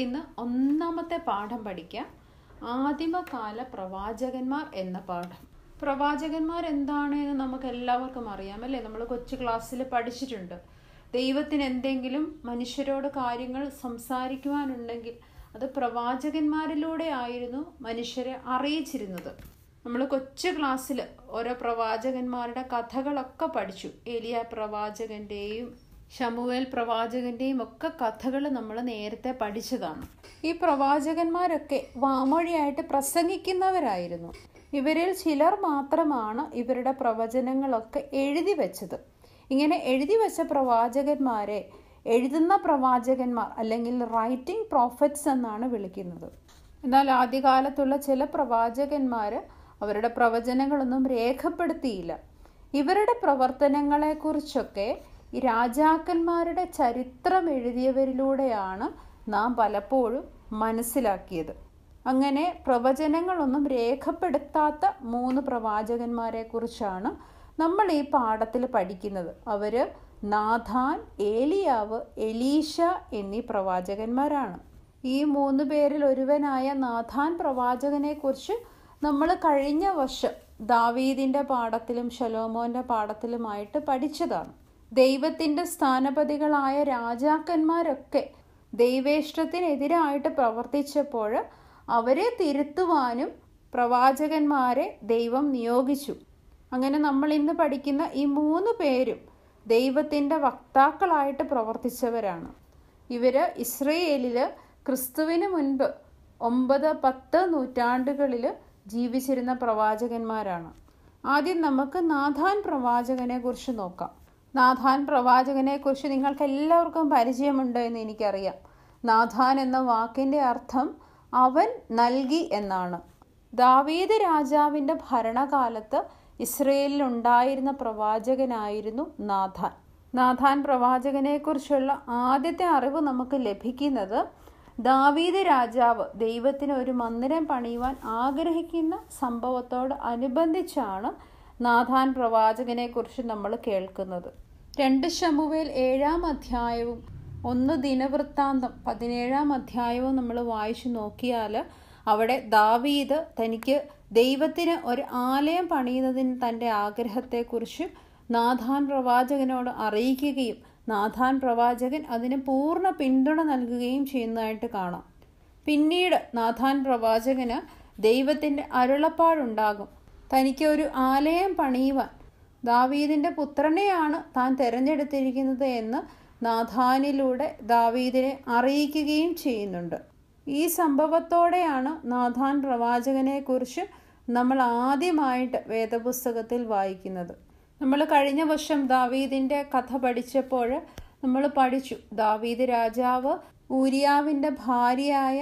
നമുക്കിന്ന് ഒന്നാമത്തെ പാഠം പഠിക്കാം ആദിമകാല പ്രവാചകന്മാർ എന്ന പാഠം പ്രവാചകന്മാർ എന്താണ് എന്ന് നമുക്ക് എല്ലാവർക്കും അറിയാം അല്ലേ നമ്മൾ കൊച്ചു ക്ലാസ്സിൽ പഠിച്ചിട്ടുണ്ട് ദൈവത്തിന് എന്തെങ്കിലും മനുഷ്യരോട് കാര്യങ്ങൾ സംസാരിക്കുവാനുണ്ടെങ്കിൽ അത് പ്രവാചകന്മാരിലൂടെ ആയിരുന്നു മനുഷ്യരെ അറിയിച്ചിരുന്നത് നമ്മൾ കൊച്ചു ക്ലാസ്സിൽ ഓരോ പ്രവാചകന്മാരുടെ കഥകളൊക്കെ പഠിച്ചു ഏലിയ പ്രവാചകന്റെയും ഷമുവേൽ പ്രവാചകന്റെയും ഒക്കെ കഥകൾ നമ്മൾ നേരത്തെ പഠിച്ചതാണ് ഈ പ്രവാചകന്മാരൊക്കെ വാമൊഴിയായിട്ട് പ്രസംഗിക്കുന്നവരായിരുന്നു ഇവരിൽ ചിലർ മാത്രമാണ് ഇവരുടെ പ്രവചനങ്ങളൊക്കെ എഴുതി വെച്ചത് ഇങ്ങനെ എഴുതി വെച്ച പ്രവാചകന്മാരെ എഴുതുന്ന പ്രവാചകന്മാർ അല്ലെങ്കിൽ റൈറ്റിംഗ് പ്രോഫറ്റ്സ് എന്നാണ് വിളിക്കുന്നത് എന്നാൽ ആദ്യകാലത്തുള്ള ചില പ്രവാചകന്മാർ അവരുടെ പ്രവചനങ്ങളൊന്നും രേഖപ്പെടുത്തിയില്ല ഇവരുടെ പ്രവർത്തനങ്ങളെക്കുറിച്ചൊക്കെ ഈ രാജാക്കന്മാരുടെ ചരിത്രം എഴുതിയവരിലൂടെയാണ് നാം പലപ്പോഴും മനസ്സിലാക്കിയത് അങ്ങനെ പ്രവചനങ്ങളൊന്നും രേഖപ്പെടുത്താത്ത മൂന്ന് പ്രവാചകന്മാരെ കുറിച്ചാണ് നമ്മൾ ഈ പാഠത്തിൽ പഠിക്കുന്നത് അവര് നാഥാൻ ഏലിയാവ് എലീഷ എന്നീ പ്രവാചകന്മാരാണ് ഈ മൂന്ന് പേരിൽ ഒരുവനായ നാഥാൻ പ്രവാചകനെ കുറിച്ച് നമ്മൾ കഴിഞ്ഞ വർഷം ദാവീദിന്റെ പാഠത്തിലും ശലോമോന്റെ പാഠത്തിലുമായിട്ട് പഠിച്ചതാണ് ദൈവത്തിന്റെ സ്ഥാനപതികളായ രാജാക്കന്മാരൊക്കെ ദൈവേഷ്ടത്തിനെതിരായിട്ട് പ്രവർത്തിച്ചപ്പോൾ അവരെ തിരുത്തുവാനും പ്രവാചകന്മാരെ ദൈവം നിയോഗിച്ചു അങ്ങനെ നമ്മൾ ഇന്ന് പഠിക്കുന്ന ഈ മൂന്ന് പേരും ദൈവത്തിൻ്റെ വക്താക്കളായിട്ട് പ്രവർത്തിച്ചവരാണ് ഇവര് ഇസ്രയേലില് ക്രിസ്തുവിന് മുൻപ് ഒമ്പത് പത്ത് നൂറ്റാണ്ടുകളിൽ ജീവിച്ചിരുന്ന പ്രവാചകന്മാരാണ് ആദ്യം നമുക്ക് നാഥാൻ പ്രവാചകനെ കുറിച്ച് നോക്കാം നാഥാൻ പ്രവാചകനെ കുറിച്ച് നിങ്ങൾക്ക് എല്ലാവർക്കും പരിചയമുണ്ട് എന്ന് എനിക്കറിയാം നാഥാൻ എന്ന വാക്കിന്റെ അർത്ഥം അവൻ നൽകി എന്നാണ് ദാവീദ് രാജാവിന്റെ ഭരണകാലത്ത് ഇസ്രയേലിൽ ഉണ്ടായിരുന്ന പ്രവാചകനായിരുന്നു നാഥാൻ നാഥാൻ പ്രവാചകനെ കുറിച്ചുള്ള ആദ്യത്തെ അറിവ് നമുക്ക് ലഭിക്കുന്നത് ദാവീദ് രാജാവ് ദൈവത്തിന് ഒരു മന്ദിരം പണിയുവാൻ ആഗ്രഹിക്കുന്ന സംഭവത്തോട് അനുബന്ധിച്ചാണ് നാഥാൻ പ്രവാചകനെ കുറിച്ച് നമ്മൾ കേൾക്കുന്നത് രണ്ട് ശമുവേൽ ഏഴാം അധ്യായവും ഒന്ന് ദിനവൃത്താന്തം പതിനേഴാം അധ്യായവും നമ്മൾ വായിച്ചു നോക്കിയാൽ അവിടെ ദാവീദ് തനിക്ക് ദൈവത്തിന് ഒരു ആലയം പണിയുന്നതിന് തൻ്റെ ആഗ്രഹത്തെക്കുറിച്ച് നാഥാൻ പ്രവാചകനോട് അറിയിക്കുകയും നാഥാൻ പ്രവാചകൻ അതിന് പൂർണ്ണ പിന്തുണ നൽകുകയും ചെയ്യുന്നതായിട്ട് കാണാം പിന്നീട് നാഥാൻ പ്രവാചകന് ദൈവത്തിൻ്റെ അരുളപ്പാടുണ്ടാകും തനിക്ക് ഒരു ആലയം പണിയുവാൻ ദാവീദിൻ്റെ പുത്രനെയാണ് താൻ തിരഞ്ഞെടുത്തിരിക്കുന്നത് എന്ന് നാഥാനിലൂടെ ദാവീദിനെ അറിയിക്കുകയും ചെയ്യുന്നുണ്ട് ഈ സംഭവത്തോടെയാണ് നാഥാൻ പ്രവാചകനെ കുറിച്ച് നമ്മൾ ആദ്യമായിട്ട് വേദപുസ്തകത്തിൽ വായിക്കുന്നത് നമ്മൾ കഴിഞ്ഞ വർഷം ദാവീദിന്റെ കഥ പഠിച്ചപ്പോൾ നമ്മൾ പഠിച്ചു ദാവീദ് രാജാവ് ഊരിയാവിന്റെ ഭാര്യയായ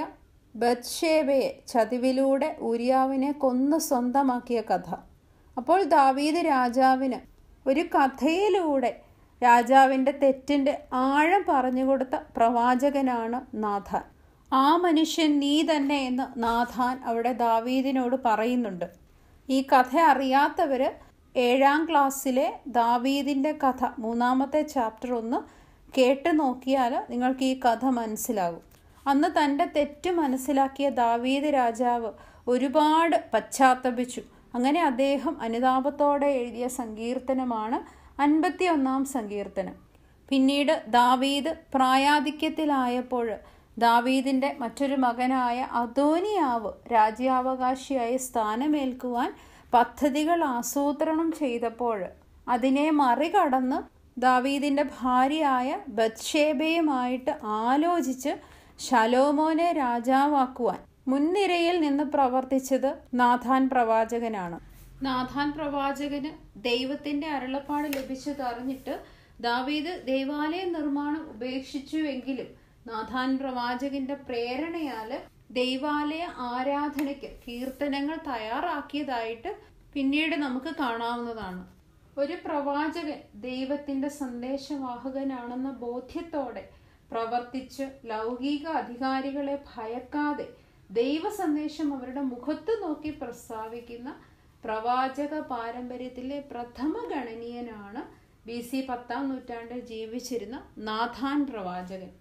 ബത്ഷേബയെ ചതിവിലൂടെ ഊരിയാവിനെ കൊന്നു സ്വന്തമാക്കിയ കഥ അപ്പോൾ ദാവീദ് രാജാവിന് ഒരു കഥയിലൂടെ രാജാവിന്റെ തെറ്റിന്റെ ആഴം പറഞ്ഞുകൊടുത്ത പ്രവാചകനാണ് നാഥാൻ ആ മനുഷ്യൻ നീ തന്നെ എന്ന് നാഥാൻ അവിടെ ദാവീദിനോട് പറയുന്നുണ്ട് ഈ കഥ അറിയാത്തവര് ഏഴാം ക്ലാസ്സിലെ ദാവീദിന്റെ കഥ മൂന്നാമത്തെ ചാപ്റ്റർ ഒന്ന് കേട്ട് നോക്കിയാൽ നിങ്ങൾക്ക് ഈ കഥ മനസ്സിലാകും അന്ന് തൻ്റെ തെറ്റ് മനസ്സിലാക്കിയ ദാവീദ് രാജാവ് ഒരുപാട് പശ്ചാത്തപിച്ചു അങ്ങനെ അദ്ദേഹം അനുതാപത്തോടെ എഴുതിയ സങ്കീർത്തനമാണ് അൻപത്തി ഒന്നാം സങ്കീർത്തനം പിന്നീട് ദാവീദ് പ്രായാധിക്യത്തിലായപ്പോൾ ദാവീദിന്റെ മറ്റൊരു മകനായ അദോനിയാവ് രാജ്യാവകാശിയായി സ്ഥാനമേൽക്കുവാൻ പദ്ധതികൾ ആസൂത്രണം ചെയ്തപ്പോൾ അതിനെ മറികടന്ന് ദാവീദിന്റെ ഭാര്യയായ ബത്ഷേബയുമായിട്ട് ആലോചിച്ച് ശലോമോനെ രാജാവാക്കുവാൻ മുൻനിരയിൽ നിന്ന് പ്രവർത്തിച്ചത് നാഥാൻ പ്രവാചകനാണ് നാഥാൻ പ്രവാചകന് ദൈവത്തിന്റെ അരുളപ്പാട് ലഭിച്ചതറിഞ്ഞിട്ട് ദാവീദ് ദൈവാലയ നിർമ്മാണം ഉപേക്ഷിച്ചുവെങ്കിലും നാഥാൻ പ്രവാചകന്റെ പ്രേരണയാല് ദൈവാലയ ആരാധനയ്ക്ക് കീർത്തനങ്ങൾ തയ്യാറാക്കിയതായിട്ട് പിന്നീട് നമുക്ക് കാണാവുന്നതാണ് ഒരു പ്രവാചകൻ ദൈവത്തിന്റെ സന്ദേശവാഹകനാണെന്ന ബോധ്യത്തോടെ പ്രവർത്തിച്ച് ലൗകിക അധികാരികളെ ഭയക്കാതെ ദൈവ സന്ദേശം അവരുടെ മുഖത്ത് നോക്കി പ്രസ്താവിക്കുന്ന പ്രവാചക പാരമ്പര്യത്തിലെ പ്രഥമ ഗണനീയനാണ് ബി സി പത്താം നൂറ്റാണ്ടിൽ ജീവിച്ചിരുന്ന നാഥാൻ പ്രവാചകൻ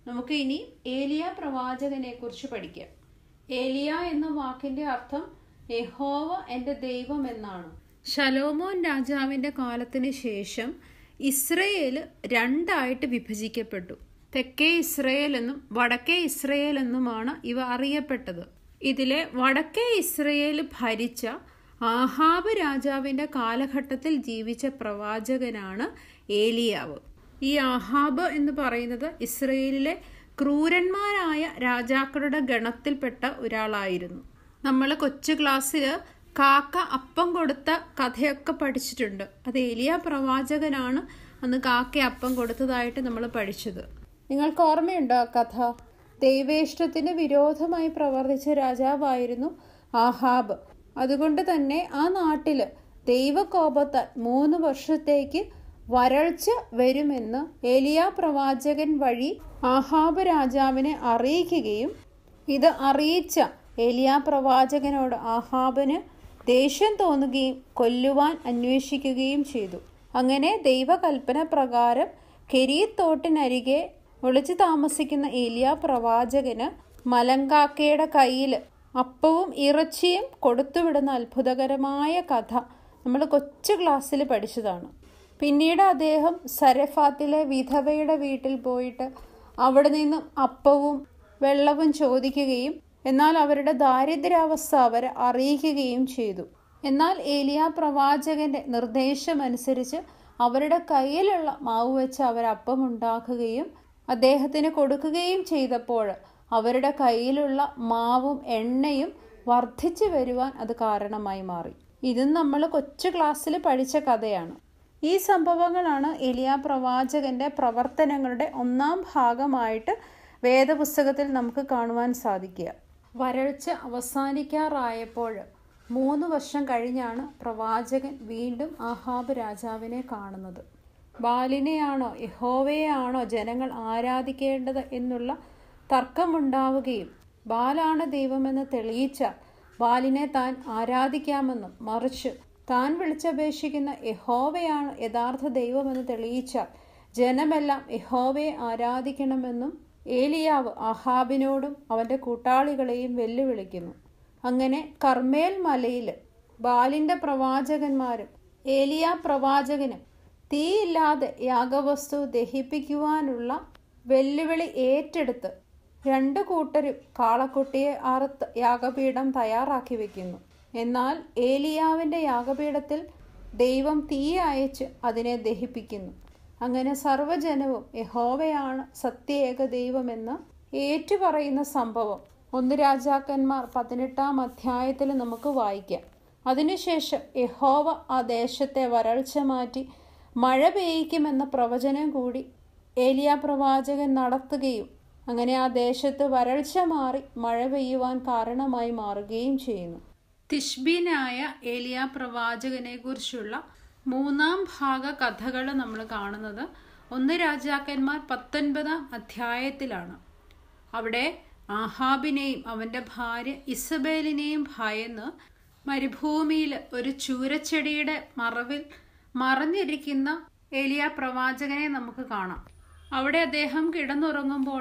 നമുക്ക് ഇനി ഏലിയ പ്രവാചകനെ കുറിച്ച് പഠിക്കാം ഏലിയ എന്ന വാക്കിന്റെ അർത്ഥം യഹോവ എൻ്റെ ദൈവം എന്നാണ് ശലോമോൻ രാജാവിന്റെ കാലത്തിന് ശേഷം ഇസ്രയേൽ രണ്ടായിട്ട് വിഭജിക്കപ്പെട്ടു തെക്കേ ഇസ്രയേൽ എന്നും വടക്കേ ഇസ്രയേൽ എന്നുമാണ് ഇവ അറിയപ്പെട്ടത് ഇതിലെ വടക്കേ ഇസ്രയേൽ ഭരിച്ച ആഹാബ് രാജാവിന്റെ കാലഘട്ടത്തിൽ ജീവിച്ച പ്രവാചകനാണ് ഏലിയാവ് ഈ ആഹാബ് എന്ന് പറയുന്നത് ഇസ്രയേലിലെ ക്രൂരന്മാരായ രാജാക്കളുടെ ഗണത്തിൽപ്പെട്ട ഒരാളായിരുന്നു നമ്മൾ കൊച്ചു ക്ലാസ്സിൽ കാക്ക അപ്പം കൊടുത്ത കഥയൊക്കെ പഠിച്ചിട്ടുണ്ട് അത് ഏലിയ പ്രവാചകനാണ് അന്ന് കാക്ക അപ്പം കൊടുത്തതായിട്ട് നമ്മൾ പഠിച്ചത് നിങ്ങൾക്ക് ഓർമ്മയുണ്ടോ ആ കഥ ദൈവേഷ്ടത്തിന് വിരോധമായി പ്രവർത്തിച്ച രാജാവായിരുന്നു ആഹാബ് അതുകൊണ്ട് തന്നെ ആ നാട്ടില് ദൈവകോപത്താൽ മൂന്ന് വർഷത്തേക്ക് വരൾച്ച വരുമെന്ന് ഏലിയ പ്രവാചകൻ വഴി ആഹാബ് രാജാവിനെ അറിയിക്കുകയും ഇത് അറിയിച്ച ഏലിയ പ്രവാചകനോട് ആഹാബിന് ദേഷ്യം തോന്നുകയും കൊല്ലുവാൻ അന്വേഷിക്കുകയും ചെയ്തു അങ്ങനെ ദൈവകൽപ്പന പ്രകാരം കെരീത്തോട്ടിനരികെ ഒളിച്ചു താമസിക്കുന്ന ഏലിയ പ്രവാചകന് മലങ്കാക്കയുടെ കയ്യിൽ അപ്പവും ഇറച്ചിയും കൊടുത്തുവിടുന്ന അത്ഭുതകരമായ കഥ നമ്മൾ കൊച്ചു ക്ലാസ്സിൽ പഠിച്ചതാണ് പിന്നീട് അദ്ദേഹം സരഫാത്തിലെ വിധവയുടെ വീട്ടിൽ പോയിട്ട് അവിടെ നിന്നും അപ്പവും വെള്ളവും ചോദിക്കുകയും എന്നാൽ അവരുടെ ദാരിദ്ര്യാവസ്ഥ അവരെ അറിയിക്കുകയും ചെയ്തു എന്നാൽ ഏലിയ പ്രവാചകന്റെ നിർദ്ദേശമനുസരിച്ച് അവരുടെ കയ്യിലുള്ള മാവ് വെച്ച് അവർ അപ്പം ഉണ്ടാക്കുകയും അദ്ദേഹത്തിന് കൊടുക്കുകയും ചെയ്തപ്പോൾ അവരുടെ കയ്യിലുള്ള മാവും എണ്ണയും വർദ്ധിച്ചു വരുവാൻ അത് കാരണമായി മാറി ഇതും നമ്മൾ കൊച്ചു ക്ലാസ്സിൽ പഠിച്ച കഥയാണ് ഈ സംഭവങ്ങളാണ് എലിയ പ്രവാചകന്റെ പ്രവർത്തനങ്ങളുടെ ഒന്നാം ഭാഗമായിട്ട് വേദപുസ്തകത്തിൽ നമുക്ക് കാണുവാൻ സാധിക്കുക വരൾച്ച അവസാനിക്കാറായപ്പോൾ മൂന്ന് വർഷം കഴിഞ്ഞാണ് പ്രവാചകൻ വീണ്ടും ആഹാബ് രാജാവിനെ കാണുന്നത് ബാലിനെയാണോ യഹോവയെയാണോ ജനങ്ങൾ ആരാധിക്കേണ്ടത് എന്നുള്ള തർക്കമുണ്ടാവുകയും ബാലാണ് ദൈവമെന്ന് തെളിയിച്ചാൽ ബാലിനെ താൻ ആരാധിക്കാമെന്നും മറിച്ച് താൻ വിളിച്ചപേക്ഷിക്കുന്ന യഹോവയാണ് യഥാർത്ഥ ദൈവമെന്ന് തെളിയിച്ചാൽ ജനമെല്ലാം യഹോവയെ ആരാധിക്കണമെന്നും ഏലിയാവ് അഹാബിനോടും അവന്റെ കൂട്ടാളികളെയും വെല്ലുവിളിക്കുന്നു അങ്ങനെ കർമ്മേൽ മലയിൽ ബാലിന്റെ പ്രവാചകന്മാരും ഏലിയ പ്രവാചകനും തീയില്ലാതെ യാഗവസ്തു ദഹിപ്പിക്കുവാനുള്ള വെല്ലുവിളി ഏറ്റെടുത്ത് രണ്ടു കൂട്ടരും കാളക്കുട്ടിയെ അറുത്ത് യാഗപീഠം തയ്യാറാക്കി വെക്കുന്നു എന്നാൽ ഏലിയാവിന്റെ യാഗപീഠത്തിൽ ദൈവം തീ അയച്ച് അതിനെ ദഹിപ്പിക്കുന്നു അങ്ങനെ സർവ്വജനവും യഹോവയാണ് സത്യേക ദൈവമെന്ന് ഏറ്റുപറയുന്ന സംഭവം ഒന്ന് രാജാക്കന്മാർ പതിനെട്ടാം അധ്യായത്തിൽ നമുക്ക് വായിക്കാം അതിനുശേഷം യഹോവ ആ ദേശത്തെ വരൾച്ച മാറ്റി മഴ പെയ്യിക്കുമെന്ന പ്രവചനം കൂടി ഏലിയ പ്രവാചകൻ നടത്തുകയും അങ്ങനെ ആ ദേശത്ത് വരൾച്ച മാറി മഴ പെയ്യുവാൻ കാരണമായി മാറുകയും ചെയ്യുന്നു തിഷ്ബീനായ ഏലിയ പ്രവാചകനെ കുറിച്ചുള്ള മൂന്നാം ഭാഗ കഥകൾ നമ്മൾ കാണുന്നത് ഒന്ന് രാജാക്കന്മാർ പത്തൊൻപതാം അധ്യായത്തിലാണ് അവിടെ ആഹാബിനെയും അവന്റെ ഭാര്യ ഇസബേലിനെയും ഭയന്ന് മരുഭൂമിയിൽ ഒരു ചൂരച്ചെടിയുടെ മറവിൽ മറഞ്ഞിരിക്കുന്ന ഏലിയ പ്രവാചകനെ നമുക്ക് കാണാം അവിടെ അദ്ദേഹം കിടന്നുറങ്ങുമ്പോൾ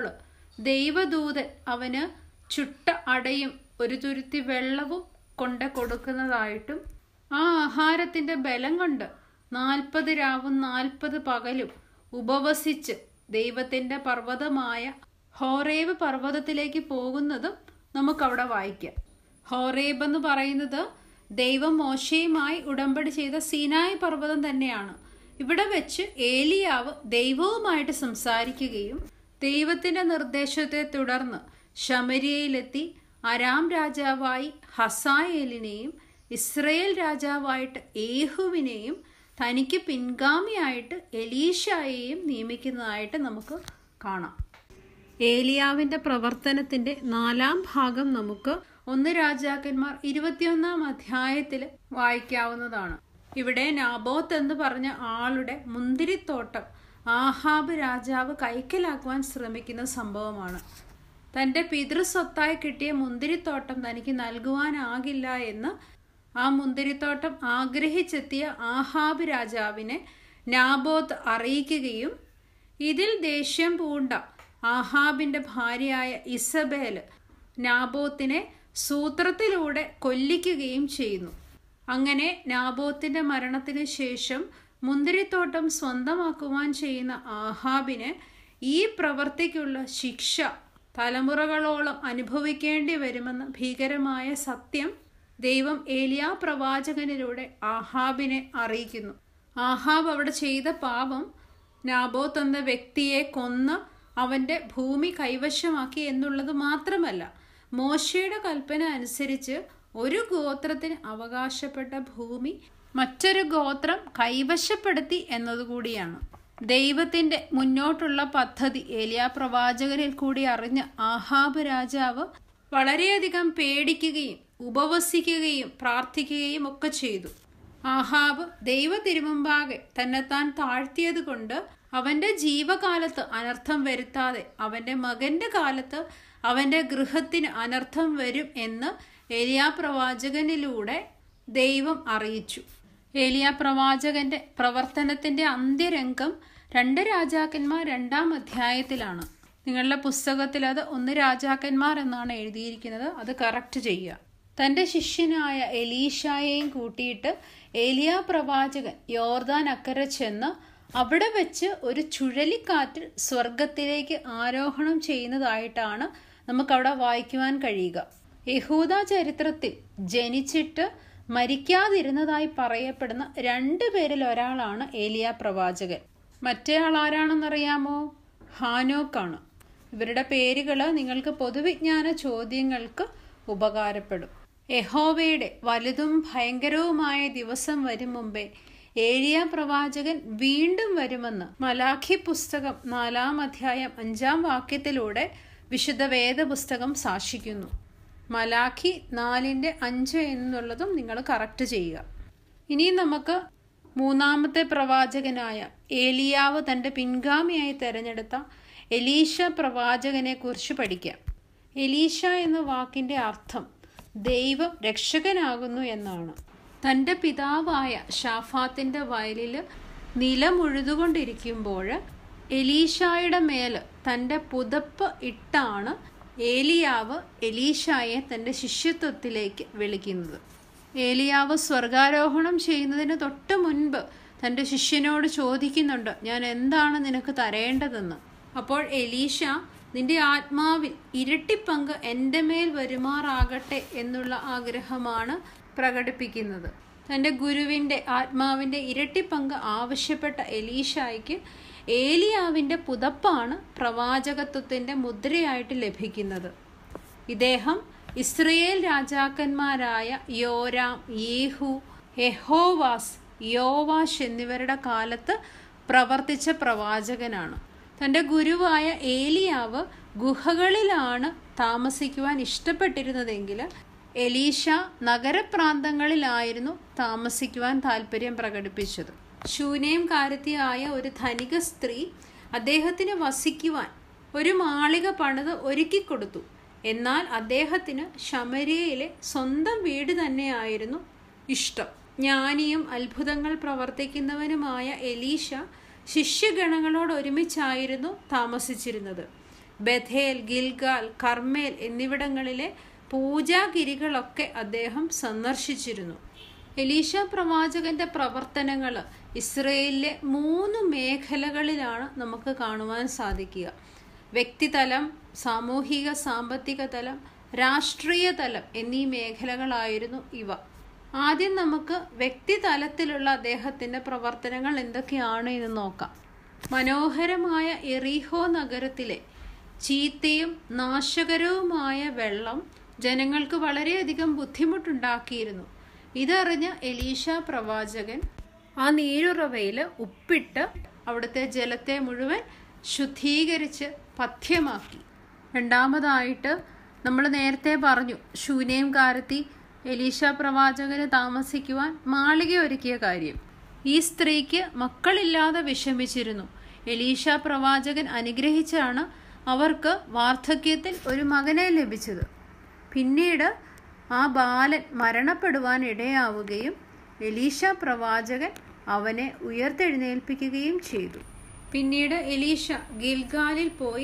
ദൈവദൂതൻ അവന് ചുട്ട അടയും ഒരു തുരുത്തി വെള്ളവും കൊണ്ട് കൊടുക്കുന്നതായിട്ടും ആ ആഹാരത്തിന്റെ ബലം കൊണ്ട് നാൽപ്പത് രാവും നാൽപ്പത് പകലും ഉപവസിച്ച് ദൈവത്തിന്റെ പർവ്വതമായ ഹോറേബ് പർവ്വതത്തിലേക്ക് പോകുന്നതും നമുക്കവിടെ വായിക്കാം ഹോറേബ് എന്ന് പറയുന്നത് ദൈവം മോശയുമായി ഉടമ്പടി ചെയ്ത സീനായ് പർവ്വതം തന്നെയാണ് ഇവിടെ വെച്ച് ഏലിയാവ് ദൈവവുമായിട്ട് സംസാരിക്കുകയും ദൈവത്തിന്റെ നിർദ്ദേശത്തെ തുടർന്ന് ശമരിയയിലെത്തി അരാം രാജാവായി ഹസായേലിനെയും ഇസ്രയേൽ രാജാവായിട്ട് ഏഹുവിനെയും തനിക്ക് പിൻഗാമിയായിട്ട് എലീഷയെയും നിയമിക്കുന്നതായിട്ട് നമുക്ക് കാണാം ഏലിയാവിന്റെ പ്രവർത്തനത്തിന്റെ നാലാം ഭാഗം നമുക്ക് ഒന്ന് രാജാക്കന്മാർ ഇരുപത്തിയൊന്നാം അധ്യായത്തിൽ വായിക്കാവുന്നതാണ് ഇവിടെ നാബോത്ത് എന്ന് പറഞ്ഞ ആളുടെ മുന്തിരിത്തോട്ടം ആഹാബ് രാജാവ് കൈക്കലാക്കുവാൻ ശ്രമിക്കുന്ന സംഭവമാണ് തന്റെ പിതൃസ്വത്തായി കിട്ടിയ മുന്തിരിത്തോട്ടം തനിക്ക് നൽകുവാനാകില്ല എന്ന് ആ മുന്തിരിത്തോട്ടം ആഗ്രഹിച്ചെത്തിയ ആഹാബ് രാജാവിനെ നാബോത്ത് അറിയിക്കുകയും ഇതിൽ ദേഷ്യം പൂണ്ട ആഹാബിന്റെ ഭാര്യയായ ഇസബേൽ നാബോത്തിനെ സൂത്രത്തിലൂടെ കൊല്ലിക്കുകയും ചെയ്യുന്നു അങ്ങനെ നാബോത്തിന്റെ മരണത്തിന് ശേഷം മുന്തിരിത്തോട്ടം സ്വന്തമാക്കുവാൻ ചെയ്യുന്ന ആഹാബിന് ഈ പ്രവൃത്തിക്കുള്ള ശിക്ഷ തലമുറകളോളം അനുഭവിക്കേണ്ടി വരുമെന്ന ഭീകരമായ സത്യം ദൈവം ഏലിയ പ്രവാചകനിലൂടെ ആഹാബിനെ അറിയിക്കുന്നു ആഹാബ് അവിടെ ചെയ്ത പാപം നാബോത്ത് എന്ന വ്യക്തിയെ കൊന്ന് അവന്റെ ഭൂമി കൈവശമാക്കി എന്നുള്ളത് മാത്രമല്ല മോശയുടെ കൽപ്പന അനുസരിച്ച് ഒരു ഗോത്രത്തിന് അവകാശപ്പെട്ട ഭൂമി മറ്റൊരു ഗോത്രം കൈവശപ്പെടുത്തി എന്നതുകൂടിയാണ് ദൈവത്തിന്റെ മുന്നോട്ടുള്ള പദ്ധതി ഏലിയ പ്രവാചകനിൽ കൂടി അറിഞ്ഞ ആഹാബ് രാജാവ് വളരെയധികം പേടിക്കുകയും ഉപവസിക്കുകയും പ്രാർത്ഥിക്കുകയും ഒക്കെ ചെയ്തു ആഹാബ് ദൈവ തിരുമുമ്പാകെ തന്നെത്താൻ താഴ്ത്തിയത് കൊണ്ട് അവന്റെ ജീവകാലത്ത് അനർത്ഥം വരുത്താതെ അവന്റെ മകന്റെ കാലത്ത് അവന്റെ ഗൃഹത്തിന് അനർത്ഥം വരും എന്ന് ഏലിയ പ്രവാചകനിലൂടെ ദൈവം അറിയിച്ചു ഏലിയ പ്രവാചകന്റെ പ്രവർത്തനത്തിന്റെ അന്ത്യരംഗം രണ്ട് രാജാക്കന്മാർ രണ്ടാം അധ്യായത്തിലാണ് നിങ്ങളുടെ പുസ്തകത്തിൽ അത് ഒന്ന് രാജാക്കന്മാർ എന്നാണ് എഴുതിയിരിക്കുന്നത് അത് കറക്റ്റ് ചെയ്യുക തന്റെ ശിഷ്യനായ എലീഷായെയും കൂട്ടിയിട്ട് ഏലിയ പ്രവാചകൻ യോർദാൻ അക്കരെ ചെന്ന് അവിടെ വെച്ച് ഒരു ചുഴലിക്കാറ്റിൽ സ്വർഗത്തിലേക്ക് ആരോഹണം ചെയ്യുന്നതായിട്ടാണ് നമുക്കവിടെ വായിക്കുവാൻ കഴിയുക യഹൂദ ചരിത്രത്തിൽ ജനിച്ചിട്ട് മരിക്കാതിരുന്നതായി പറയപ്പെടുന്ന രണ്ടു പേരിൽ ഒരാളാണ് ഏലിയ പ്രവാചകൻ മറ്റേയാൾ ആരാണെന്നറിയാമോ ഹാനോക്കാണ് ഇവരുടെ പേരുകൾ നിങ്ങൾക്ക് പൊതുവിജ്ഞാന ചോദ്യങ്ങൾക്ക് ഉപകാരപ്പെടും യഹോവയുടെ വലുതും ഭയങ്കരവുമായ ദിവസം വരും മുമ്പേ ഏലിയ പ്രവാചകൻ വീണ്ടും വരുമെന്ന് മലാഖി പുസ്തകം നാലാം അധ്യായം അഞ്ചാം വാക്യത്തിലൂടെ വിശുദ്ധ വേദപുസ്തകം സാക്ഷിക്കുന്നു മലാഖി നാലിൻ്റെ അഞ്ച് എന്നുള്ളതും നിങ്ങൾ കറക്റ്റ് ചെയ്യുക ഇനി നമുക്ക് മൂന്നാമത്തെ പ്രവാചകനായ ഏലിയാവ് തൻ്റെ പിൻഗാമിയായി തെരഞ്ഞെടുത്ത എലീഷ പ്രവാചകനെ കുറിച്ച് പഠിക്കാം എലീഷ എന്ന വാക്കിൻ്റെ അർത്ഥം ദൈവം രക്ഷകനാകുന്നു എന്നാണ് തൻ്റെ പിതാവായ ഷാഫാത്തിൻ്റെ വയലിൽ നിലമുഴുതുകൊണ്ടിരിക്കുമ്പോൾ എലീഷായുടെ മേൽ തൻ്റെ പുതപ്പ് ഇട്ടാണ് ഏലിയാവ് എലീഷായെ തൻ്റെ ശിഷ്യത്വത്തിലേക്ക് വിളിക്കുന്നത് ഏലിയാവ് സ്വർഗാരോഹണം ചെയ്യുന്നതിന് തൊട്ട് മുൻപ് തൻ്റെ ശിഷ്യനോട് ചോദിക്കുന്നുണ്ട് ഞാൻ എന്താണ് നിനക്ക് തരേണ്ടതെന്ന് അപ്പോൾ എലീഷ നിന്റെ ആത്മാവിൽ ഇരട്ടിപ്പങ്ക് എൻ്റെ മേൽ വരുമാറാകട്ടെ എന്നുള്ള ആഗ്രഹമാണ് പ്രകടിപ്പിക്കുന്നത് തൻ്റെ ഗുരുവിൻ്റെ ആത്മാവിൻ്റെ ഇരട്ടിപ്പങ്ക് ആവശ്യപ്പെട്ട എലീഷായ്ക്ക് ഏലിയാവിൻ്റെ പുതപ്പാണ് പ്രവാചകത്വത്തിൻ്റെ മുദ്രയായിട്ട് ലഭിക്കുന്നത് ഇദ്ദേഹം ഇസ്രയേൽ രാജാക്കന്മാരായ യോരാം യേഹു യഹോവാസ് യോവാഷ് എന്നിവരുടെ കാലത്ത് പ്രവർത്തിച്ച പ്രവാചകനാണ് തൻ്റെ ഗുരുവായ ഏലിയാവ് ഗുഹകളിലാണ് താമസിക്കുവാൻ ഇഷ്ടപ്പെട്ടിരുന്നതെങ്കിൽ എലീഷ നഗരപ്രാന്തങ്ങളിലായിരുന്നു താമസിക്കുവാൻ താല്പര്യം പ്രകടിപ്പിച്ചത് ശൂനയം കാരത്തിയായ ഒരു ധനിക സ്ത്രീ അദ്ദേഹത്തിന് വസിക്കുവാൻ ഒരു മാളിക പണിത് ഒരുക്കിക്കൊടുത്തു എന്നാൽ അദ്ദേഹത്തിന് ശമരിയയിലെ സ്വന്തം വീട് തന്നെയായിരുന്നു ഇഷ്ടം ജ്ഞാനിയും അത്ഭുതങ്ങൾ പ്രവർത്തിക്കുന്നവനുമായ എലീഷ ശിഷ്യഗണങ്ങളോട് ഒരുമിച്ചായിരുന്നു താമസിച്ചിരുന്നത് ബഥേൽ ഗിൽഗാൽ കർമ്മേൽ എന്നിവിടങ്ങളിലെ പൂജാഗിരികളൊക്കെ അദ്ദേഹം സന്ദർശിച്ചിരുന്നു എലീഷ പ്രവാചകന്റെ പ്രവർത്തനങ്ങൾ ഇസ്രയേലിലെ മൂന്ന് മേഖലകളിലാണ് നമുക്ക് കാണുവാൻ സാധിക്കുക വ്യക്തിതലം സാമൂഹിക സാമ്പത്തിക തലം രാഷ്ട്രീയ തലം എന്നീ മേഖലകളായിരുന്നു ഇവ ആദ്യം നമുക്ക് വ്യക്തിതലത്തിലുള്ള അദ്ദേഹത്തിൻ്റെ പ്രവർത്തനങ്ങൾ എന്തൊക്കെയാണ് എന്ന് നോക്കാം മനോഹരമായ എറീഹോ നഗരത്തിലെ ചീത്തയും നാശകരവുമായ വെള്ളം ജനങ്ങൾക്ക് വളരെയധികം ബുദ്ധിമുട്ടുണ്ടാക്കിയിരുന്നു ഇതറിഞ്ഞ എലീഷ പ്രവാചകൻ ആ നീരുറവയിൽ ഉപ്പിട്ട് അവിടുത്തെ ജലത്തെ മുഴുവൻ ശുദ്ധീകരിച്ച് പഥ്യമാക്കി രണ്ടാമതായിട്ട് നമ്മൾ നേരത്തെ പറഞ്ഞു ശൂന്യം കാരത്തി എലീഷ പ്രവാചകന് താമസിക്കുവാൻ മാളിക ഒരുക്കിയ കാര്യം ഈ സ്ത്രീക്ക് മക്കളില്ലാതെ വിഷമിച്ചിരുന്നു എലീഷ പ്രവാചകൻ അനുഗ്രഹിച്ചാണ് അവർക്ക് വാർദ്ധക്യത്തിൽ ഒരു മകനെ ലഭിച്ചത് പിന്നീട് ആ ബാലൻ മരണപ്പെടുവാൻ ഇടയാവുകയും എലീഷ പ്രവാചകൻ അവനെ ഉയർത്തെഴുന്നേൽപ്പിക്കുകയും ചെയ്തു പിന്നീട് എലീഷ ഗിൽഗാലിൽ പോയി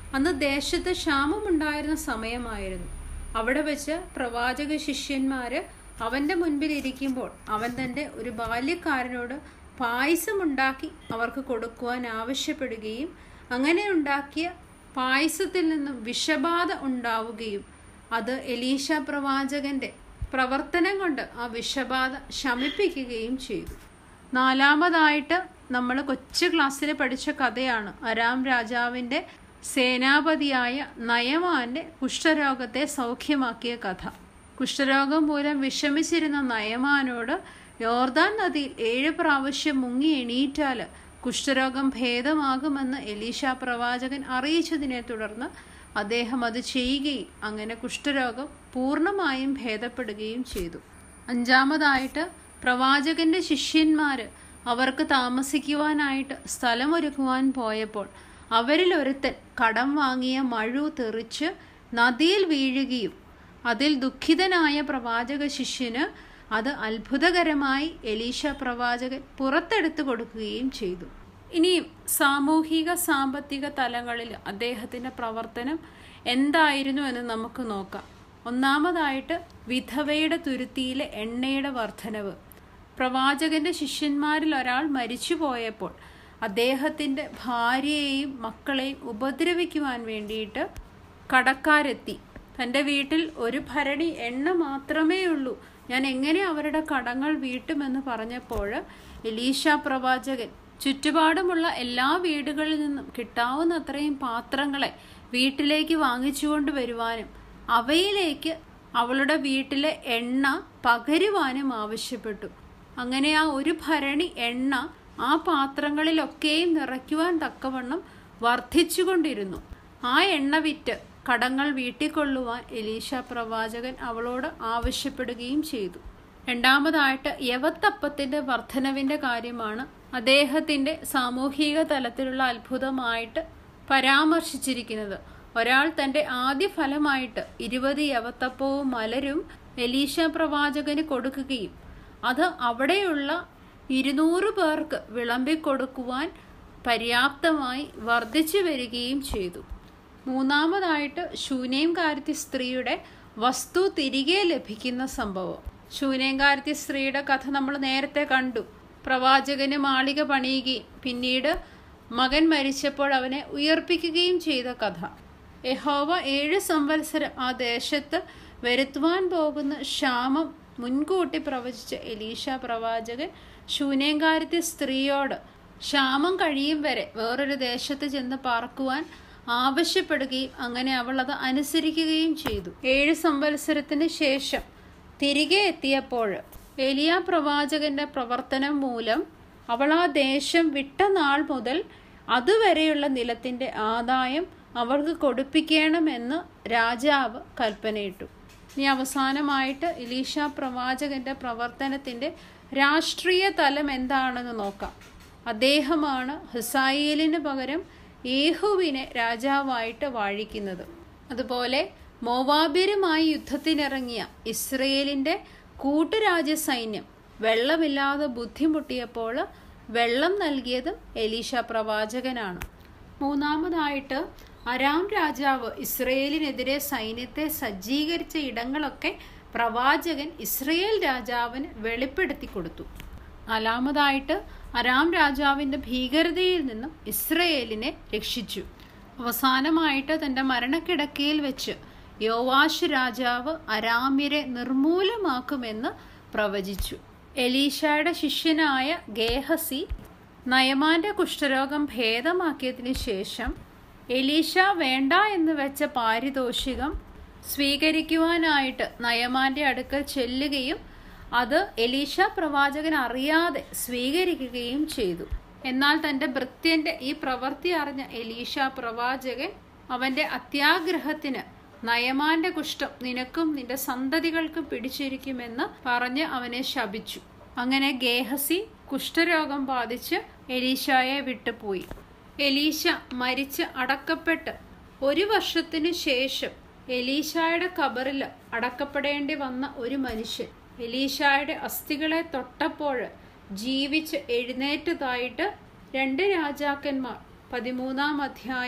അന്ന് ദേശത്ത് ക്ഷാമമുണ്ടായിരുന്ന സമയമായിരുന്നു അവിടെ വെച്ച് പ്രവാചക ശിഷ്യന്മാര് അവന്റെ മുൻപിൽ ഇരിക്കുമ്പോൾ അവൻ തന്റെ ഒരു ബാല്യക്കാരനോട് പായസമുണ്ടാക്കി അവർക്ക് കൊടുക്കുവാൻ ആവശ്യപ്പെടുകയും അങ്ങനെ ഉണ്ടാക്കിയ പായസത്തിൽ നിന്നും വിഷബാധ ഉണ്ടാവുകയും അത് എലീശ പ്രവാചകന്റെ പ്രവർത്തനം കൊണ്ട് ആ വിഷബാധ ശമിപ്പിക്കുകയും ചെയ്തു നാലാമതായിട്ട് നമ്മൾ കൊച്ചു ക്ലാസ്സിൽ പഠിച്ച കഥയാണ് അരാം രാജാവിൻ്റെ സേനാപതിയായ നയമാന്റെ കുഷ്ഠരോഗത്തെ സൗഖ്യമാക്കിയ കഥ കുഷ്ഠരോഗം മൂലം വിഷമിച്ചിരുന്ന നയമാനോട് യോർദാൻ നദിയിൽ ഏഴ് പ്രാവശ്യം മുങ്ങി എണീറ്റാൽ കുഷ്ഠരോഗം ഭേദമാകുമെന്ന് എലീഷ പ്രവാചകൻ അറിയിച്ചതിനെ തുടർന്ന് അദ്ദേഹം അത് ചെയ്യുകയും അങ്ങനെ കുഷ്ഠരോഗം പൂർണ്ണമായും ഭേദപ്പെടുകയും ചെയ്തു അഞ്ചാമതായിട്ട് പ്രവാചകന്റെ ശിഷ്യന്മാർ അവർക്ക് താമസിക്കുവാനായിട്ട് സ്ഥലമൊരുക്കുവാൻ പോയപ്പോൾ അവരിൽ ഒരുത്തൻ കടം വാങ്ങിയ മഴു തെറിച്ച് നദിയിൽ വീഴുകയും അതിൽ ദുഃഖിതനായ പ്രവാചക ശിഷ്യന് അത് അത്ഭുതകരമായി എലീഷ പ്രവാചകൻ പുറത്തെടുത്തു കൊടുക്കുകയും ചെയ്തു ഇനിയും സാമൂഹിക സാമ്പത്തിക തലങ്ങളിൽ അദ്ദേഹത്തിൻ്റെ പ്രവർത്തനം എന്തായിരുന്നു എന്ന് നമുക്ക് നോക്കാം ഒന്നാമതായിട്ട് വിധവയുടെ തുരുത്തിയിലെ എണ്ണയുടെ വർധനവ് പ്രവാചകന്റെ ശിഷ്യന്മാരിൽ ഒരാൾ മരിച്ചു പോയപ്പോൾ അദ്ദേഹത്തിൻ്റെ ഭാര്യയെയും മക്കളെയും ഉപദ്രവിക്കുവാൻ വേണ്ടിയിട്ട് കടക്കാരെത്തി തൻ്റെ വീട്ടിൽ ഒരു ഭരണി എണ്ണ മാത്രമേ ഉള്ളൂ ഞാൻ എങ്ങനെ അവരുടെ കടങ്ങൾ വീട്ടുമെന്ന് പറഞ്ഞപ്പോൾ എലീഷ പ്രവാചകൻ ചുറ്റുപാടുമുള്ള എല്ലാ വീടുകളിൽ നിന്നും കിട്ടാവുന്ന അത്രയും പാത്രങ്ങളെ വീട്ടിലേക്ക് വാങ്ങിച്ചുകൊണ്ട് വരുവാനും അവയിലേക്ക് അവളുടെ വീട്ടിലെ എണ്ണ പകരുവാനും ആവശ്യപ്പെട്ടു അങ്ങനെ ആ ഒരു ഭരണി എണ്ണ ആ പാത്രങ്ങളിലൊക്കെയും നിറയ്ക്കുവാൻ തക്കവണ്ണം വർദ്ധിച്ചുകൊണ്ടിരുന്നു ആ എണ്ണ വിറ്റ് കടങ്ങൾ വീട്ടിക്കൊള്ളുവാൻ എലീഷ പ്രവാചകൻ അവളോട് ആവശ്യപ്പെടുകയും ചെയ്തു രണ്ടാമതായിട്ട് യവത്തപ്പത്തിന്റെ വർധനവിന്റെ കാര്യമാണ് അദ്ദേഹത്തിന്റെ സാമൂഹിക തലത്തിലുള്ള അത്ഭുതമായിട്ട് പരാമർശിച്ചിരിക്കുന്നത് ഒരാൾ തന്റെ ആദ്യ ഫലമായിട്ട് ഇരുപത് യവത്തപ്പവും മലരും എലീഷ പ്രവാചകന് കൊടുക്കുകയും അത് അവിടെയുള്ള ഇരുന്നൂറ് പേർക്ക് വിളമ്പിക്കൊടുക്കുവാൻ പര്യാപ്തമായി വർദ്ധിച്ചു വരികയും ചെയ്തു മൂന്നാമതായിട്ട് ശൂന്യംകാരത്തി സ്ത്രീയുടെ വസ്തു തിരികെ ലഭിക്കുന്ന സംഭവം ശൂന്യംകാരത്തി സ്ത്രീയുടെ കഥ നമ്മൾ നേരത്തെ കണ്ടു പ്രവാചകന് മാളിക പണിയുകയും പിന്നീട് മകൻ മരിച്ചപ്പോൾ അവനെ ഉയർപ്പിക്കുകയും ചെയ്ത കഥ യഹോവ ഏഴ് സംവത്സരം ആ ദേശത്ത് വരുത്തുവാൻ പോകുന്ന ക്ഷാമം മുൻകൂട്ടി പ്രവചിച്ച എലീഷ പ്രവാചകൻ ശൂന്യങ്കാരത്തെ സ്ത്രീയോട് ക്ഷാമം കഴിയും വരെ വേറൊരു ദേശത്ത് ചെന്ന് പാർക്കുവാൻ ആവശ്യപ്പെടുകയും അങ്ങനെ അവൾ അത് അനുസരിക്കുകയും ചെയ്തു ഏഴ് സംവത്സരത്തിന് ശേഷം തിരികെ എത്തിയപ്പോൾ എലിയ പ്രവാചകന്റെ പ്രവർത്തനം മൂലം അവൾ ആ ദേശം വിട്ട നാൾ മുതൽ അതുവരെയുള്ള നിലത്തിന്റെ ആദായം അവൾക്ക് കൊടുപ്പിക്കണമെന്ന് രാജാവ് കൽപ്പനയിട്ടു ഇനി അവസാനമായിട്ട് ഇലീഷ പ്രവാചകന്റെ പ്രവർത്തനത്തിന്റെ രാഷ്ട്രീയ തലം എന്താണെന്ന് നോക്കാം അദ്ദേഹമാണ് ഹുസായേലിന് പകരം ഏഹുവിനെ രാജാവായിട്ട് വാഴിക്കുന്നത് അതുപോലെ മോവാബിരുമായി യുദ്ധത്തിനിറങ്ങിയ ഇസ്രയേലിന്റെ കൂട്ടുരാജ്യ സൈന്യം വെള്ളമില്ലാതെ ബുദ്ധിമുട്ടിയപ്പോൾ വെള്ളം നൽകിയതും എലീഷ പ്രവാചകനാണ് മൂന്നാമതായിട്ട് അരാം രാജാവ് ഇസ്രയേലിനെതിരെ സൈന്യത്തെ സജ്ജീകരിച്ച ഇടങ്ങളൊക്കെ പ്രവാചകൻ ഇസ്രയേൽ രാജാവിന് വെളിപ്പെടുത്തി കൊടുത്തു നാലാമതായിട്ട് അരാം രാജാവിൻ്റെ ഭീകരതയിൽ നിന്നും ഇസ്രയേലിനെ രക്ഷിച്ചു അവസാനമായിട്ട് തൻ്റെ മരണക്കിടക്കയിൽ വെച്ച് യോവാഷ് രാജാവ് അരാമ്യരെ നിർമൂലമാക്കുമെന്ന് പ്രവചിച്ചു എലീഷയുടെ ശിഷ്യനായ ഗേഹസി നയമാന്റെ കുഷ്ഠരോഗം ഭേദമാക്കിയതിനു ശേഷം എലീഷ വേണ്ട എന്ന് വെച്ച പാരിതോഷികം സ്വീകരിക്കുവാനായിട്ട് നയമാന്റെ അടുക്കൽ ചെല്ലുകയും അത് എലീഷ പ്രവാചകൻ അറിയാതെ സ്വീകരിക്കുകയും ചെയ്തു എന്നാൽ തന്റെ ഭൃത്യന്റെ ഈ പ്രവൃത്തി അറിഞ്ഞ എലീഷ പ്രവാചകൻ അവന്റെ അത്യാഗ്രഹത്തിന് നയമാന്റെ കുഷ്ഠം നിനക്കും നിന്റെ സന്തതികൾക്കും പിടിച്ചിരിക്കുമെന്ന് പറഞ്ഞ് അവനെ ശപിച്ചു അങ്ങനെ ഗേഹസി കുഷ്ഠരോഗം ബാധിച്ച് എലീശായെ വിട്ടുപോയി എലീശ മരിച്ച് അടക്കപ്പെട്ട് ഒരു വർഷത്തിനു ശേഷം എലീശായുടെ കബറിൽ അടക്കപ്പെടേണ്ടി വന്ന ഒരു മനുഷ്യൻ എലീശായുടെ അസ്ഥികളെ തൊട്ടപ്പോൾ ജീവിച്ച് എഴുന്നേറ്റതായിട്ട് രണ്ട് രാജാക്കന്മാർ പതിമൂന്നാം അധ്യായം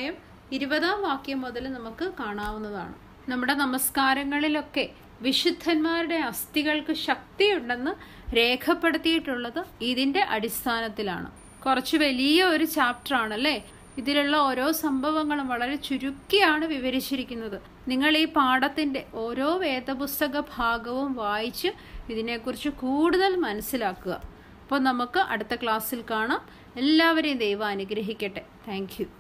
ഇരുപതാം വാക്യം മുതൽ നമുക്ക് കാണാവുന്നതാണ് നമ്മുടെ നമസ്കാരങ്ങളിലൊക്കെ വിശുദ്ധന്മാരുടെ അസ്ഥികൾക്ക് ശക്തിയുണ്ടെന്ന് രേഖപ്പെടുത്തിയിട്ടുള്ളത് ഇതിന്റെ അടിസ്ഥാനത്തിലാണ് കുറച്ച് വലിയ ഒരു ചാപ്റ്റർ ആണല്ലേ ഇതിലുള്ള ഓരോ സംഭവങ്ങളും വളരെ ചുരുക്കിയാണ് വിവരിച്ചിരിക്കുന്നത് നിങ്ങൾ ഈ പാഠത്തിന്റെ ഓരോ വേദപുസ്തക ഭാഗവും വായിച്ച് ഇതിനെക്കുറിച്ച് കൂടുതൽ മനസ്സിലാക്കുക അപ്പോൾ നമുക്ക് അടുത്ത ക്ലാസ്സിൽ കാണാം എല്ലാവരെയും ദൈവം അനുഗ്രഹിക്കട്ടെ താങ്ക്